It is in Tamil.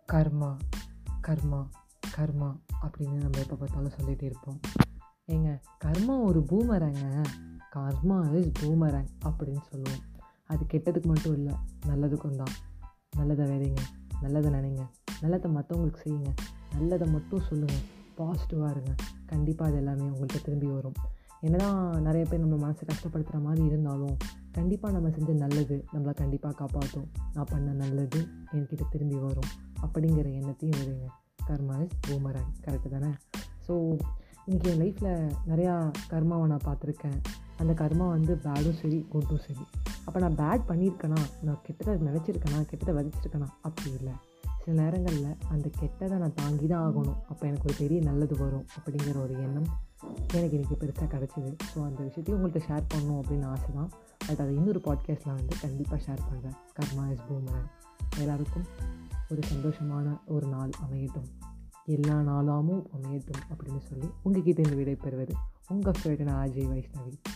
கர்மா கர்மா கர்மா அப்படின்னு நம்ம எப்போ பார்த்தாலும் சொல்லிகிட்டே இருப்போம் ஏங்க கர்மா ஒரு பூமரங்க கர்மா இஸ் பூமரங் அப்படின்னு சொல்லுவோம் அது கெட்டதுக்கு மட்டும் இல்லை நல்லதுக்கும் தான் நல்லதை விதைங்க நல்லதை நினைங்க நல்லதை மற்றவங்களுக்கு செய்யுங்க நல்லதை மட்டும் சொல்லுங்கள் பாசிட்டிவாக இருங்க கண்டிப்பாக அது எல்லாமே உங்கள்கிட்ட திரும்பி வரும் என்னதான் நிறைய பேர் நம்ம மனசை கஷ்டப்படுத்துகிற மாதிரி இருந்தாலும் கண்டிப்பாக நம்ம செஞ்ச நல்லது நம்மளை கண்டிப்பாக காப்பாற்றும் நான் பண்ண நல்லது என்கிட்ட திரும்பி வரும் அப்படிங்கிற எண்ணத்தையும் விடுங்க கர்மா இஸ் பூமரங் கரெக்டு தானே ஸோ இன்றைக்கி என் லைஃப்பில் நிறையா கர்மாவை நான் பார்த்துருக்கேன் அந்த கர்மா வந்து பேடும் சரி குட்டும் சரி அப்போ நான் பேட் பண்ணியிருக்கேனா நான் கெட்டதை நினச்சிருக்கேனா கெட்டதை விதைச்சிருக்கேனா அப்படி இல்லை சில நேரங்களில் அந்த கெட்டதை நான் தாங்கி தான் ஆகணும் அப்போ எனக்கு ஒரு பெரிய நல்லது வரும் அப்படிங்கிற ஒரு எண்ணம் எனக்கு இன்றைக்கி பெருசாக கிடச்சிது ஸோ அந்த விஷயத்தையும் உங்கள்கிட்ட ஷேர் பண்ணணும் அப்படின்னு ஆசை தான் பட் அதை இன்னொரு பாட்காஸ்ட்டில் வந்து கண்டிப்பாக ஷேர் பண்ணுறேன் கர்மா இஸ் பூமரன் எல்லாருக்கும் ஒரு சந்தோஷமான ஒரு நாள் அமையட்டும் எல்லா நாளாமும் அமையட்டும் அப்படின்னு சொல்லி உங்ககிட்ட இந்த விடை பெறுவது உங்கள் ஃபேவரட் அஜய் வைஷ்ணவி